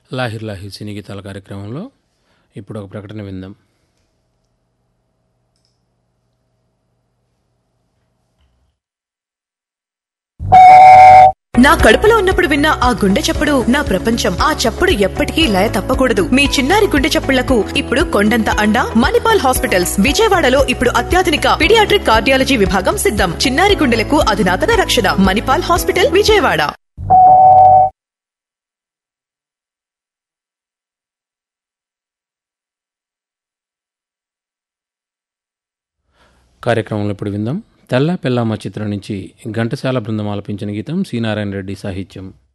లాహిర్ లాహిర్ సినీ గీతాల కార్యక్రమంలో ఇప్పుడు ఒక ప్రకటన విందాం నా కడుపులో ఉన్నప్పుడు విన్న ఆ గుండె చప్పుడు నా ప్రపంచం ఆ చప్పుడు ఎప్పటికీ లయ తప్పకూడదు మీ చిన్నారి గుండె చప్పుళ్లకు ఇప్పుడు కొండంత అండ మణిపాల్ హాస్పిటల్స్ విజయవాడలో ఇప్పుడు అత్యాధునిక పిడియాట్రిక్ కార్డియాలజీ విభాగం సిద్ధం చిన్నారి గుండెలకు అధునాతన రక్షణ మణిపాల్ హాస్పిటల్ విజయవాడ కార్యక్రమంలో ఇప్పుడు విందాం తెల్ల పెళ్ళామ చిత్రం నుంచి ఘంటసాల బృందం ఆలపించిన గీతం సి నారాయణ రెడ్డి సాహిత్యం